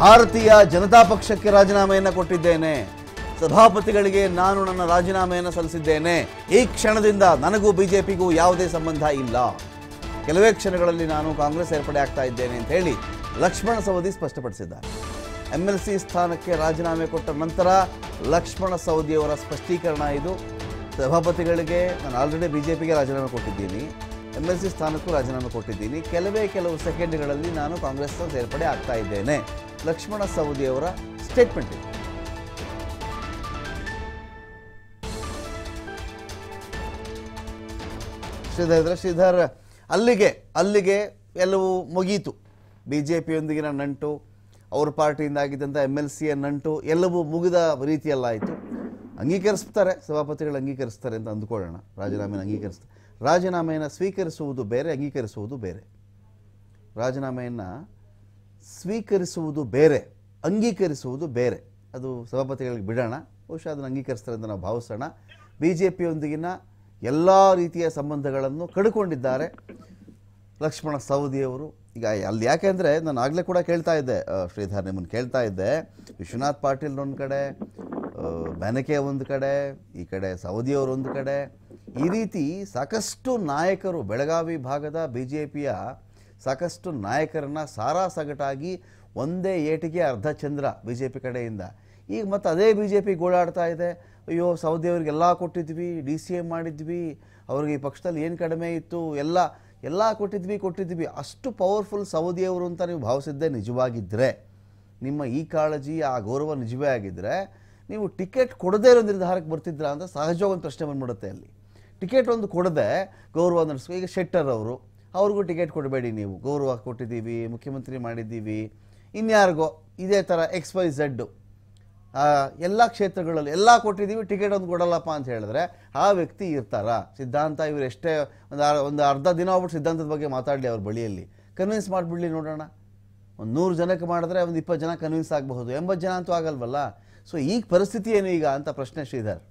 ಭಾರತೀಯ ಜನತಾ ಪಕ್ಷಕ್ಕೆ ರಾಜೀನಾಮೆಯನ್ನು ಕೊಟ್ಟಿದ್ದೇನೆ ಸಭಾಪತಿಗಳಿಗೆ ನಾನು ನನ್ನ ರಾಜೀನಾಮೆಯನ್ನು ಸಲ್ಲಿಸಿದ್ದೇನೆ ಈ ಕ್ಷಣದಿಂದ ನನಗೂ ಬಿಜೆಪಿಗೂ ಯಾವುದೇ ಸಂಬಂಧ ಇಲ್ಲ ಕೆಲವೇ ಕ್ಷಣಗಳಲ್ಲಿ ನಾನು ಕಾಂಗ್ರೆಸ್ ಸೇರ್ಪಡೆ ಆಗ್ತಾ ಇದ್ದೇನೆ ಅಂತ ಹೇಳಿ ಲಕ್ಷ್ಮಣ ಸವದಿ ಸ್ಪಷ್ಟಪಡಿಸಿದ್ದಾರೆ ಎಂ ಎಲ್ ಸಿ ಸ್ಥಾನಕ್ಕೆ ರಾಜೀನಾಮೆ ಕೊಟ್ಟ ನಂತರ ಲಕ್ಷ್ಮಣ ಸವದಿಯವರ ಸ್ಪಷ್ಟೀಕರಣ ಇದು ಸಭಾಪತಿಗಳಿಗೆ ನಾನು ಆಲ್ರೆಡಿ ಬಿಜೆಪಿಗೆ ರಾಜೀನಾಮೆ ಕೊಟ್ಟಿದ್ದೀನಿ ಎಂ ಎಲ್ ಸಿ ಸ್ಥಾನಕ್ಕೂ ರಾಜೀನಾಮೆ ಕೊಟ್ಟಿದ್ದೀನಿ ಕೆಲವೇ ಕೆಲವು ಸೆಕೆಂಡ್ಗಳಲ್ಲಿ ನಾನು ಕಾಂಗ್ರೆಸ್ ಸೇರ್ಪಡೆ ಆಗ್ತಾ ಇದ್ದೇನೆ ಲಕ್ಷ್ಮಣ ಸವದಿಯವರ ಸ್ಟೇಟ್ಮೆಂಟ್ ಇದು ಶ್ರೀಧರ್ ಇದ್ರೆ ಶ್ರೀಧರ್ ಅಲ್ಲಿಗೆ ಅಲ್ಲಿಗೆ ಎಲ್ಲವೂ ಮುಗೀತು ಬಿ ಜೆ ಪಿಯೊಂದಿಗಿನ ನಂಟು ಅವ್ರ ಪಾರ್ಟಿಯಿಂದ ಆಗಿದ್ದಂಥ ಎಮ್ ಎಲ್ ಸಿಯ ನಂಟು ಎಲ್ಲವೂ ಮುಗಿದ ರೀತಿಯಲ್ಲಾಯಿತು ಅಂಗೀಕರಿಸ್ತಾರೆ ಸಭಾಪತಿಗಳು ಅಂಗೀಕರಿಸ್ತಾರೆ ಅಂತ ಅಂದ್ಕೊಳ್ಳೋಣ ರಾಜೀನಾಮೆಯನ್ನು ಅಂಗೀಕರಿಸ್ತಾರೆ ರಾಜೀನಾಮೆಯನ್ನು ಸ್ವೀಕರಿಸುವುದು ಬೇರೆ ಅಂಗೀಕರಿಸುವುದು ಬೇರೆ ರಾಜೀನಾಮೆಯನ್ನು ಸ್ವೀಕರಿಸುವುದು ಬೇರೆ ಅಂಗೀಕರಿಸುವುದು ಬೇರೆ ಅದು ಸಭಾಪತಿಗಳಿಗೆ ಬಿಡೋಣ ಬಹುಶಃ ಅದನ್ನು ಅಂಗೀಕರಿಸ್ತಾರೆ ಅಂತ ನಾವು ಭಾವಿಸೋಣ ಬಿ ಜೆ ಪಿಯೊಂದಿಗಿನ ಎಲ್ಲ ರೀತಿಯ ಸಂಬಂಧಗಳನ್ನು ಕಡ್ಕೊಂಡಿದ್ದಾರೆ ಲಕ್ಷ್ಮಣ ಸವದಿಯವರು ಈಗ ಅಲ್ಲಿ ಯಾಕೆಂದರೆ ನಾನು ಆಗಲೇ ಕೂಡ ಕೇಳ್ತಾ ಇದ್ದೆ ಆ, ಶ್ರೀಧರ್ ನಿಮ್ಮನ್ನು ಕೇಳ್ತಾ ಇದ್ದೆ ವಿಶ್ವನಾಥ್ ಪಾಟೀಲ್ ಒಂದು ಕಡೆ ಆ, ಬೆನಕೆ ಒಂದು ಕಡೆ ಈ ಕಡೆ ಸವದಿಯವರು ಒಂದು ಕಡೆ ಈ ರೀತಿ ಸಾಕಷ್ಟು ನಾಯಕರು ಬೆಳಗಾವಿ ಭಾಗದ ಬಿ ಜೆ ಪಿಯ ಸಾಕಷ್ಟು ನಾಯಕರನ್ನ ಸಾರಾ ಸಗಟಾಗಿ ಒಂದೇ ಏಟಿಗೆ ಅರ್ಧ ಚಂದ್ರ ಬಿ ಜೆ ಪಿ ಕಡೆಯಿಂದ ಈಗ ಮತ್ತೆ ಅದೇ ಬಿ ಜೆ ಪಿ ಗೋಳಾಡ್ತಾ ಇದೆ ಅಯ್ಯೋ ಸೌದಿ ಅವರಿಗೆಲ್ಲ ಕೊಟ್ಟಿದ್ವಿ ಡಿ ಸಿ ಎ ಮಾಡಿದ್ವಿ ಅವ್ರಿಗೆ ಈ ಪಕ್ಷದಲ್ಲಿ ಏನು ಕಡಿಮೆ ಇತ್ತು ಎಲ್ಲ ಎಲ್ಲ ಕೊಟ್ಟಿದ್ವಿ ಕೊಟ್ಟಿದ್ವಿ ಅಷ್ಟು ಪವರ್ಫುಲ್ ಸೌದಿಯವರು ಅಂತ ನೀವು ಭಾವಿಸಿದ್ದೇ ನಿಜವಾಗಿದ್ದರೆ ನಿಮ್ಮ ಈ ಕಾಳಜಿ ಆ ಗೌರವ ನಿಜವೇ ಆಗಿದ್ದರೆ ನೀವು ಟಿಕೆಟ್ ಕೊಡದೇ ಇರೋ ನಿರ್ಧಾರಕ್ಕೆ ಬರ್ತಿದ್ರಾ ಅಂತ ಸಹಜವಾಗಿ ಒಂದು ಪ್ರಶ್ನೆ ಬಂದ್ಬಿಡುತ್ತೆ ಅಲ್ಲಿ ಟಿಕೆಟ್ ಒಂದು ಕೊಡದೆ ಗೌರವ ನಡೆಸ್ಕೊ ಈಗ ಶೆಟ್ಟರ್ ಅವರು ಅವ್ರಿಗೂ ಟಿಕೆಟ್ ಕೊಡಬೇಡಿ ನೀವು ಗೌರವ ಕೊಟ್ಟಿದ್ದೀವಿ ಮುಖ್ಯಮಂತ್ರಿ ಮಾಡಿದ್ದೀವಿ ಇನ್ಯಾರಿಗೋ ಇದೇ ಥರ ಎಕ್ಸ್ ವೈ ಝಡ್ಡು ಎಲ್ಲ ಕ್ಷೇತ್ರಗಳಲ್ಲಿ ಎಲ್ಲ ಕೊಟ್ಟಿದ್ದೀವಿ ಟಿಕೆಟ್ ಒಂದು ಕೊಡಲ್ಲಪ್ಪ ಅಂತ ಹೇಳಿದ್ರೆ ಆ ವ್ಯಕ್ತಿ ಇರ್ತಾರ ಸಿದ್ಧಾಂತ ಇವರು ಎಷ್ಟೇ ಒಂದು ಅರ್- ಒಂದು ಅರ್ಧ ದಿನ ಹೋಗ್ಬಿಟ್ಟು ಸಿದ್ಧಾಂತದ ಬಗ್ಗೆ ಮಾತಾಡಲಿ ಅವ್ರ ಬಳಿಯಲ್ಲಿ ಕನ್ವಿನ್ಸ್ ಮಾಡಿಬಿಡ್ಲಿ ನೋಡೋಣ ಒಂದು ನೂರು ಜನಕ್ಕೆ ಮಾಡಿದ್ರೆ ಒಂದು ಇಪ್ಪತ್ತು ಜನ ಕನ್ವಿನ್ಸ್ ಆಗಬಹುದು ಎಂಬತ್ತು ಜನ ಅಂತೂ ಆಗಲ್ವಲ್ಲ ಸೊ ಈಗ ಪರಿಸ್ಥಿತಿ ಏನು ಈಗ ಅಂತ ಪ್ರಶ್ನೆ ಶ್ರೀಧರ್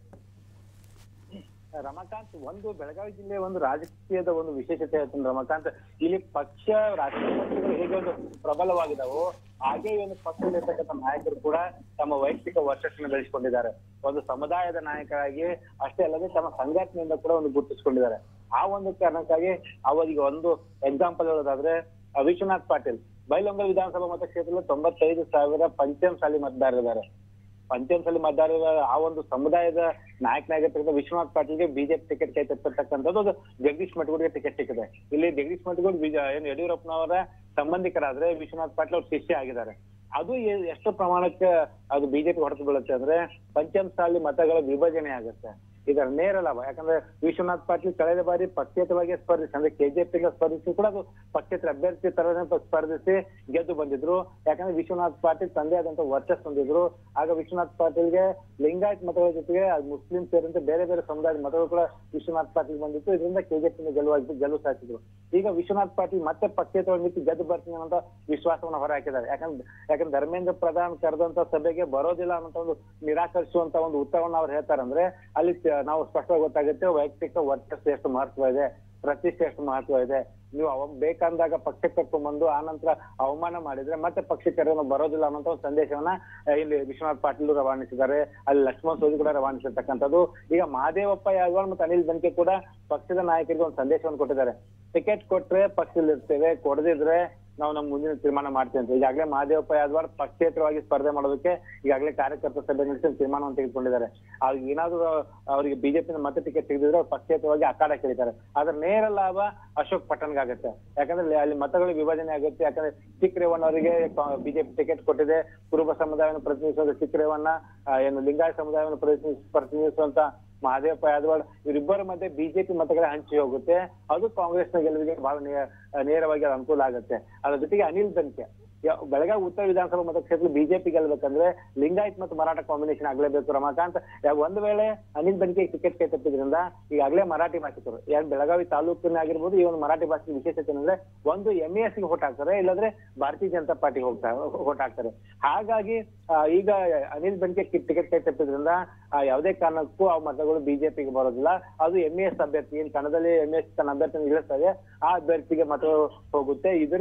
ರಮಾಕಾಂತ್ ಒಂದು ಬೆಳಗಾವಿ ಜಿಲ್ಲೆ ಒಂದು ರಾಜಕೀಯದ ಒಂದು ವಿಶೇಷತೆ ಹೇಳ್ತೀನಿ ರಮಾಕಾಂತ್ ಇಲ್ಲಿ ಪಕ್ಷ ರಾಜಕೀಯ ಪಕ್ಷಗಳು ಹೇಗೆ ಒಂದು ಪ್ರಬಲವಾಗಿದಾವೋ ಹಾಗೆ ಈ ಒಂದು ಪಕ್ಷದಲ್ಲಿರ್ತಕ್ಕಂಥ ನಾಯಕರು ಕೂಡ ತಮ್ಮ ವೈಯಕ್ತಿಕ ವರ್ಚಸ್ಸನ್ನು ಬೆಳೆಸಿಕೊಂಡಿದ್ದಾರೆ ಒಂದು ಸಮುದಾಯದ ನಾಯಕರಾಗಿ ಅಷ್ಟೇ ಅಲ್ಲದೆ ತಮ್ಮ ಸಂಘಟನೆಯಿಂದ ಕೂಡ ಒಂದು ಗುರುತಿಸಿಕೊಂಡಿದ್ದಾರೆ ಆ ಒಂದು ಕಾರಣಕ್ಕಾಗಿ ಅವರಿಗೆ ಒಂದು ಎಕ್ಸಾಂಪಲ್ ಹೇಳೋದಾದ್ರೆ ಆ, ವಿಶ್ವನಾಥ್ ಪಾಟೀಲ್ ಬೈಲೊಂಗಲ್ ವಿಧಾನಸಭಾ ಮತಕ್ಷೇತ್ರದಲ್ಲಿ ತೊಂಬತ್ತೈದು ಸಾವಿರ ಪಂಚಮಸಾಲಿ ಮತದಾರರಿದ್ದಾರೆ ಪಂಚಮಸಾಲಿ ಮತದಾರರ ಆ ಒಂದು ಸಮುದಾಯದ ನಾಯಕನಾಗಿರ್ತಕ್ಕಂಥ ವಿಶ್ವನಾಥ್ ಪಾಟೀಲ್ಗೆ ಬಿಜೆಪಿ ಟಿಕೆಟ್ ಕೈ ತಪ್ಪಿರ್ತಕ್ಕಂಥದ್ದು ಅದು ಜಗದೀಶ್ ಮಠಗುಡಿಗೆ ಟಿಕೆಟ್ ಸಿಕ್ಕಿದೆ ಇಲ್ಲಿ ಜಗದೀಶ್ ಮಠಗುಡಿ ಬಿಜ ಏನು ಯಡಿಯೂರಪ್ಪನವರ ಸಂಬಂಧಿಕರಾದ್ರೆ ವಿಶ್ವನಾಥ್ ಪಾಟೀಲ್ ಅವ್ರ ಶಿಷ್ಯ ಆಗಿದ್ದಾರೆ ಅದು ಎ- ಎಷ್ಟು ಪ್ರಮಾಣಕ್ಕೆ ಅದು ಬಿಜೆಪಿ ಹೊಡೆದು ಬೀಳುತ್ತೆ ಅಂದ್ರೆ ಪಂಚಮಸಾಲಿ ಮತಗಳ ವಿಭಜನೆ ಆಗುತ್ತೆ ಇದರ ನೇರ ಲಾಭ ಯಾಕಂದ್ರೆ ವಿಶ್ವನಾಥ್ ಪಾಟೀಲ್ ಕಳೆದ ಬಾರಿ ಪಕ್ಷೇತರವಾಗಿ ಸ್ಪರ್ಧಿಸಿ ಅಂದ್ರೆ ಕೆಜೆಪಿ ಸ್ಪರ್ಧಿಸಿ ಕೂಡ ಅದು ಪಕ್ಷೇತರ ಅಭ್ಯರ್ಥಿ ತರನೇ ಪ- ಸ್ಪರ್ಧಿಸಿ ಗೆದ್ದು ಬಂದಿದ್ರು ಯಾಕಂದ್ರೆ ವಿಶ್ವನಾಥ್ ಪಾಟೀಲ್ ತಂದೆ ಆದಂತ ವರ್ಚಸ್ ಹೊಂದಿದ್ರು ಆಗ ವಿಶ್ವನಾಥ್ ಪಾಟೀಲ್ಗೆ ಲಿಂಗಾಯತ್ ಮತಗಳ ಜೊತೆಗೆ ಅದು ಮುಸ್ಲಿಂ ಸೇರಿದಂತೆ ಬೇರೆ ಬೇರೆ ಸಮುದಾಯದ ಮತಗಳು ಕೂಡ ವಿಶ್ವನಾಥ್ ಪಾಟೀಲ್ ಬಂದಿತ್ತು ಇದರಿಂದ ಕೆಜೆಪಿ ಗೆಲುವಾಗಿ ಗೆಲುವು ಸಾಧಿಸಿದ್ರು ಈಗ ವಿಶ್ವನಾಥ್ ಪಾಟೀಲ್ ಮತ್ತೆ ಪಕ್ಷೇತರವಾಗಿ ನಿಂತು ಗೆದ್ದು ಬರ್ತೀನಿ ಅನ್ನೋ ವಿಶ್ವಾಸವನ್ನ ಹೊರ ಹಾಕಿದ್ದಾರೆ ಯಾಕಂದ್ರೆ ಯಾಕಂದ್ರೆ ಧರ್ಮೇಂದ್ರ ಪ್ರಧಾನ್ ಕರೆದಂತ ಸಭೆಗೆ ಬರೋದಿಲ್ಲ ಅನ್ನೋ ಒಂದು ನಿರಾಕರಿಸುವಂತ ಒಂದು ಉತ್ತರವನ್ನ ಅವ್ರು ಹೇಳ್ತಾರಂದ್ರೆ ಅಲ್ಲಿ ತ- ನಾವು ಸ್ಪಷ್ಟವಾಗಿ ಗೊತ್ತಾಗುತ್ತೆ ವೈಯಕ್ತಿಕ ವರ್ಚಸ್ಸು ಎಷ್ಟು ಮಹತ್ವ ಇದೆ ಪ್ರತಿಷ್ಠೆ ಎಷ್ಟು ಮಹತ್ವ ಇದೆ ನೀವು ಅವ ಬೇಕಂದಾಗ ಪಕ್ಷಕ್ಕೆ ಕರ್ಕೊಂಡ್ಬಂದು ಆ ನಂತರ ಅವಮಾನ ಮಾಡಿದ್ರೆ ಮತ್ತೆ ಪಕ್ಷಕ್ಕೆ ಬರೋದಿಲ್ಲ ಅನ್ನೋ ಒಂದು ಸಂದೇಶವನ್ನ ಆ, ಇಲ್ಲಿ ವಿಶ್ವನಾಥ್ ಪಾಟೀಲ್ ರವಾನಿಸಿದ್ದಾರೆ ಅಲ್ಲಿ ಲಕ್ಷ್ಮಣ್ ಸೋದಿ ಕೂಡ ರವಾನಿಸಿರ್ತಕ್ಕಂಥದ್ದು ಈಗ ಮಹಾದೇವಪ್ಪ ಯಾದವಾಡ್ ಮತ್ತು ಅನಿಲ್ ಬೆನ್ಕೆ ಕೂಡ ಪಕ್ಷದ ನಾಯಕರಿಗೆ ಒಂದು ಸಂದೇಶವನ್ನು ಕೊಟ್ಟಿದ್ದಾರೆ ಟಿಕೆಟ್ ಕೊಟ್ರೆ ಪಕ್ಷದಲ್ಲಿ ಇರ್ತೇವೆ ಕೊಡದಿದ್ರೆ ನಾವು ನಮ್ಮ ಮುಂದಿನ ತೀರ್ಮಾನ ಮಾಡ್ತೀವಿ ಅಂತ ಈಗಾಗಲೇ ಮಹಾದೇವಪ್ಪ ಯಾದವಾಡ್ ಪಕ್ಷೇತರವಾಗಿ ಸ್ಪರ್ಧೆ ಮಾಡೋದಕ್ಕೆ ಈಗಾಗಲೇ ಕಾರ್ಯಕರ್ತ ಸಭೆ ನಡೆಸಿ ಒಂದು ತೀರ್ಮಾನವನ್ನು ತೆಗೆದುಕೊಂಡಿದ್ದಾರೆ ಅವ್ರಿಗೆ ಏನಾದ್ರು ಅವರಿಗೆ ಬಿಜೆಪಿ ಮತ್ತೆ ಟಿಕೆಟ್ ತೆಗೆದಿದ್ರೆ ಅವ್ರು ಪಕ್ಷೇತರವಾಗಿ ಅಖಾಡ ಕೇಳಿದ್ದಾರೆ ಅದ್ರ ನೇರ ಲಾಭ ಅಶೋಕ್ ಪಟ್ಟಣ್ಗೆ ಆಗುತ್ತೆ ಯಾಕಂದ್ರೆ ಅಲ್ಲಿ- ಅಲ್ಲಿ ಮತಗಳ ವಿಭಜನೆ ಆಗುತ್ತೆ ಯಾಕಂದ್ರೆ ಚಿಕ್ಕ ರೇವಣ್ಣ ಅವರಿಗೆ ಬಿಜೆಪಿ ಟಿಕೆಟ್ ಕೊಟ್ಟಿದೆ ಕುರುಬ ಸಮುದಾಯವನ್ನು ಪ್ರತಿನಿಧಿಸುವಂತ ಚಿಕ್ಕ ರೇವಣ್ಣ ಆ, ಏನು ಲಿಂಗಾಯತ ಸಮುದಾಯವನ್ನು ಪ್ರತಿನಿಧಿಸ್ ಪ್ರತಿನಿಧಿಸುವಂತ ಮಹದೇವಪ್ಪ ಯಾದವಾಡ್ ಇವರಿಬ್ಬರ ಮಧ್ಯೆ ಬಿಜೆಪಿ ಮತಗಳ ಹಂಚಿ ಹೋಗುತ್ತೆ ಅದು ಕಾಂಗ್ರೆಸ್ನ ಗೆಲುವಿಗೆ ಬಹಳ ನೇ- ನೇರವಾಗಿ ಅದು ಅನುಕೂಲ ಆಗುತ್ತೆ ಅದ್ರ ಜೊತೆಗೆ ಅನಿಲ್ ಬೆನ್ಕೆ ಯ- ಬೆಳಗಾವಿ ಉತ್ತರ ವಿಧಾನಸಭಾ ಮತಕ್ಷೇತ್ರ ಬಿಜೆಪಿ ಗೆಲ್ಬೇಕಂದ್ರೆ ಲಿಂಗಾಯತ್ ಮತ್ತು ಮರಾಠ ಕಾಂಬಿನೇಷನ್ ಆಗ್ಲೇಬೇಕು ರಮಾಕಾಂತ್ ಯಾ- ಒಂದ್ ವೇಳೆ ಅನಿಲ್ ಬೆನ್ಕೆ ಟಿಕೆಟ್ ಕೈ ತಪ್ಪಿದ್ರಿಂದ ಈಗಾಗಲೇ ಮರಾಠಿ ಭಾಷಿಕರು ಯಾರು ಬೆಳಗಾವಿ ತಾಲೂಕಿನ ಆಗಿರ್ಬೋದು ಈ ಒಂದು ಮರಾಠಿ ಭಾಷೆ ವಿಶೇಷತೆ ಏನಂದ್ರೆ ಒಂದು ಎಂ ಎಸ್ ಗೆ ಹೋಟ್ ಹಾಕ್ತಾರೆ ಇಲ್ಲಾಂದ್ರೆ ಭಾರತೀಯ ಜನತಾ ಪಾರ್ಟಿ ಹೋಗ್ತಾರೆ ಹೋಟ್ ಹಾಕ್ತಾರೆ ಹಾಗಾಗಿ ಆ, ಈಗ ಅನಿಲ್ ಬೆನ್ಕೆ ಟಿಕೆಟ್ ಕೈ ತಪ್ಪಿದ್ರಿಂದ ಆ, ಯಾವುದೇ ಕಾರಣಕ್ಕೂ ಆ ಮತಗಳು ಬಿಜೆಪಿಗೆ ಬರೋದಿಲ್ಲ ಅದು ಎಂ ಎಸ್ ಅಭ್ಯರ್ಥಿ ಏನ್ ಕನ್ನಡದಲ್ಲಿ ಎಂ ಎಸ್ ತನ್ನ ಅಭ್ಯರ್ಥಿಯನ್ನು ಇಳಿಸ್ತದೆ ಆ ಅಭ್ಯರ್ಥಿಗೆ ಮತ ಹೋಗುತ್ತೆ ಇದರಿಂದ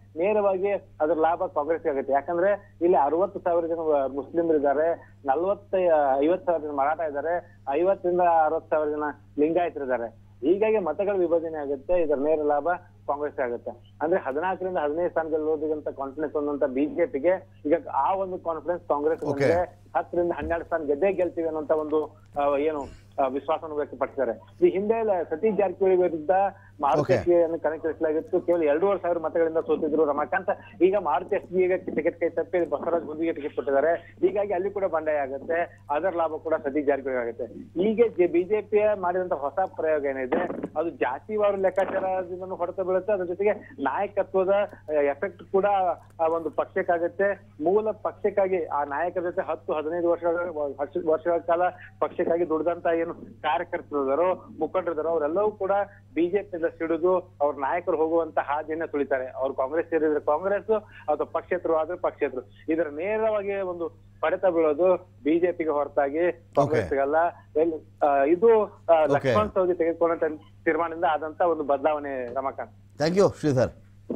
ನೇರವಾಗಿ ಅದ್ರ ಲಾಭ ಕಾಂಗ್ರೆಸ್ ಆಗುತ್ತೆ ಯಾಕಂದ್ರೆ ಇಲ್ಲಿ ಅರವತ್ತು ಸಾವಿರ ಜನ ಮುಸ್ಲಿಮರಿದ್ದಾರೆ ನಲ್ವತ್ತ ಐವತ್ತು ಸಾವಿರ ಜನ ಮರಾಠ ಇದ್ದಾರೆ ಐವತ್ತರಿಂದ ಅರವತ್ತು ಸಾವಿರ ಜನ ಲಿಂಗಾಯತರಿದ್ದಾರೆ ಹೀಗಾಗಿ ಮತಗಳ ವಿಭಜನೆ ಆಗುತ್ತೆ ಇದರ ನೇರ ಲಾಭ ಕಾಂಗ್ರೆಸ್ ಆಗುತ್ತೆ ಅಂದ್ರೆ ಹದಿನಾಲ್ಕರಿಂದ ಹದಿನೈದು ಸ್ಥಾನ ಗೆಲ್ಲೋದಿಗಂತ ಕಾನ್ಫಿಡೆನ್ಸ್ ಒಂದಂತ ಬಿಜೆಪಿಗೆ ಈಗ ಆ ಒಂದು ಕಾನ್ಫಿಡೆನ್ಸ್ ಕಾಂಗ್ರೆಸ್ ಬಂದ್ರೆ ಹತ್ತರಿಂದ ಹನ್ನೆರಡು ಸ್ಥಾನ ಗೆದ್ದೇ ಗೆಲ್ತೀವಿ ಅನ್ನೋಂತ ಒಂದು ಆ, ಏನು ಆ, ವಿಶ್ವಾಸವನ್ನು ವ್ಯಕ್ತಪಡಿಸಿದ್ದಾರೆ ಈ ಹಿಂದೆ ಎಲ್ಲ ಸತೀಶ್ ಜಾರಕಿಹೊಳಿ ವಿರುದ್ಧ ಮಾರುತಿ Okay. ಅನ್ನು ಕಣಕ್ಕಿಳಿಸಲಾಗಿತ್ತು ಕೇವಲ ಎರಡೂವರೆ ಸಾವಿರ ಮತಗಳಿಂದ ಸೋತಿದ್ರು ರಮಾಕಾಂತ್ ಈಗ ಮಾರುತಿ ಎಸ್ ಈಗ ಟಿಕೆಟ್ ಕೈ ತಪ್ಪಿ ಬಸವರಾಜ್ ಗುಂಡಿಗೆ ಟಿಕೆಟ್ ಕೊಟ್ಟಿದ್ದಾರೆ ಹೀಗಾಗಿ ಅಲ್ಲಿ ಕೂಡ ಬಂಡಾಯ ಆಗುತ್ತೆ ಅದರ ಲಾಭ ಕೂಡ ಸತೀಶ್ ಜಾರಕಿಹೊಳಿ ಆಗುತ್ತೆ ಈಗ ಬಿಜೆಪಿಯ ಮಾಡಿದಂತ ಹೊಸ ಪ್ರಯೋಗ ಏನಿದೆ ಅದು ಜಾತಿವಾರು ಲೆಕ್ಕಾಚಾರದಿಂದ ಹೊಡೆತ ಬೀಳುತ್ತೆ ಅದ್ರ ಜೊತೆಗೆ ನಾಯಕತ್ವದ ಎಫೆಕ್ಟ್ ಕೂಡ ಆ ಒಂದು ಪಕ್ಷಕ್ಕಾಗುತ್ತೆ ಮೂಲ ಪಕ್ಷಕ್ಕಾಗಿ ಆ ನಾಯಕರ ಜೊತೆ ಹತ್ತು ಹದಿನೈದು ವರ್ಷಗಳ ವರ್ಷ- ವರ್ಷಗಳ ಕಾಲ ಪಕ್ಷಕ್ಕಾಗಿ ದುಡಿದಂತ ಏನು ಕಾರ್ಯಕರ್ತರಿದಾರೋ ಮುಖಂಡರಿದಾರೋ ಅವರೆಲ್ಲವೂ ಕೂಡ ಬಿಜೆಪಿಯಿಂದ ಸಿಡಿದು ಅವ್ರ ನಾಯಕರು ಹೋಗುವಂತ ಹಾದಿಯನ್ನ ತುಳಿತಾರೆ ಅವ್ರು ಕಾಂಗ್ರೆಸ್ ಸೇರಿದ್ರೆ ಕಾಂಗ್ರೆಸ್ ಅಥವಾ ಪಕ್ಷೇತರು ಆದ್ರೆ ಪಕ್ಷೇತರು ಇದರ ನೇರವಾಗಿ ಒಂದು ಹೊಡೆತ ಬೀಳೋದು ಬಿಜೆಪಿಗೆ ಹೊರತಾಗಿ ಕಾಂಗ್ರೆಸ್ಗಲ್ಲ ಎಲ್ಲಿ ಆ, ಇದು ಆ, ಲಕ್ಷ್ಮಣ್ ಸವದಿ ತೆಗೆದುಕೊಂಡಂತ ತೀರ್ಮಾನದಿಂದ ಆದಂತ ಒಂದು ಬದಲಾವಣೆ ರಮಾಕಾಂತ್ ಥ್ಯಾಂಕ್ ಯು ಶ್ರೀಧರ್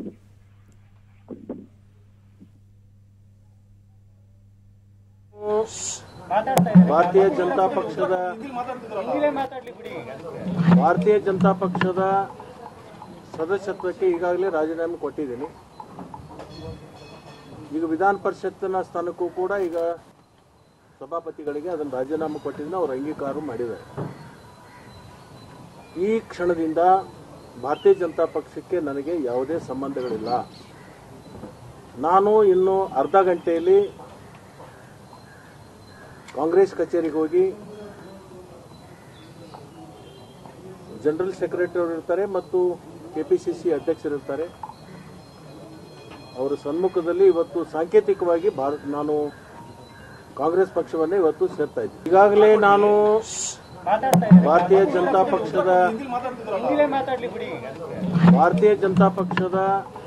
ಭಾರತೀಯ ಜನತಾ ಪಕ್ಷದ ಭಾರತೀಯ ಜನತಾ ಪಕ್ಷದ ಸದಸ್ಯತ್ವಕ್ಕೆ ಈಗಾಗಲೇ ರಾಜೀನಾಮೆ ಕೊಟ್ಟಿದ್ದೀನಿ ಈಗ ವಿಧಾನ ಪರಿಷತ್ತಿನ ಸ್ಥಾನಕ್ಕೂ ಕೂಡ ಈಗ ಸಭಾಪತಿಗಳಿಗೆ ಅದನ್ನು ರಾಜೀನಾಮೆ ಕೊಟ್ಟಿದ್ದೀನಿ ಅವರು ಅಂಗೀಕಾರ ಮಾಡಿದ್ದಾರೆ ಈ ಕ್ಷಣದಿಂದ ಭಾರತೀಯ ಜನತಾ ಪಕ್ಷಕ್ಕೆ ನನಗೆ ಯಾವುದೇ ಸಂಬಂಧಗಳಿಲ್ಲ ನಾನು ಇನ್ನು ಅರ್ಧ ಗಂಟೆಯಲ್ಲಿ ಕಾಂಗ್ರೆಸ್ ಕಚೇರಿಗೆ ಹೋಗಿ ಜನರಲ್ ಸೆಕ್ರೆಟರಿ ಅವರು ಇರ್ತಾರೆ ಮತ್ತು ಕೆಪಿಸಿಸಿ ಅಧ್ಯಕ್ಷರು ಇರ್ತಾರೆ ಅವರ ಸನ್ಮುಖದಲ್ಲಿ ಇವತ್ತು ಸಾಂಕೇತಿಕವಾಗಿ ಭಾರತ ನಾನು ಕಾಂಗ್ರೆಸ್ ಪಕ್ಷವನ್ನೇ ಇವತ್ತು ಸೇರ್ತಾ ಇದ್ದೀನಿ ಈಗಾಗಲೇ ನಾನು ಭಾರತೀಯ ಜನತಾ ಪಕ್ಷದ ಭಾರತೀಯ ಜನತಾ ಪಕ್ಷದ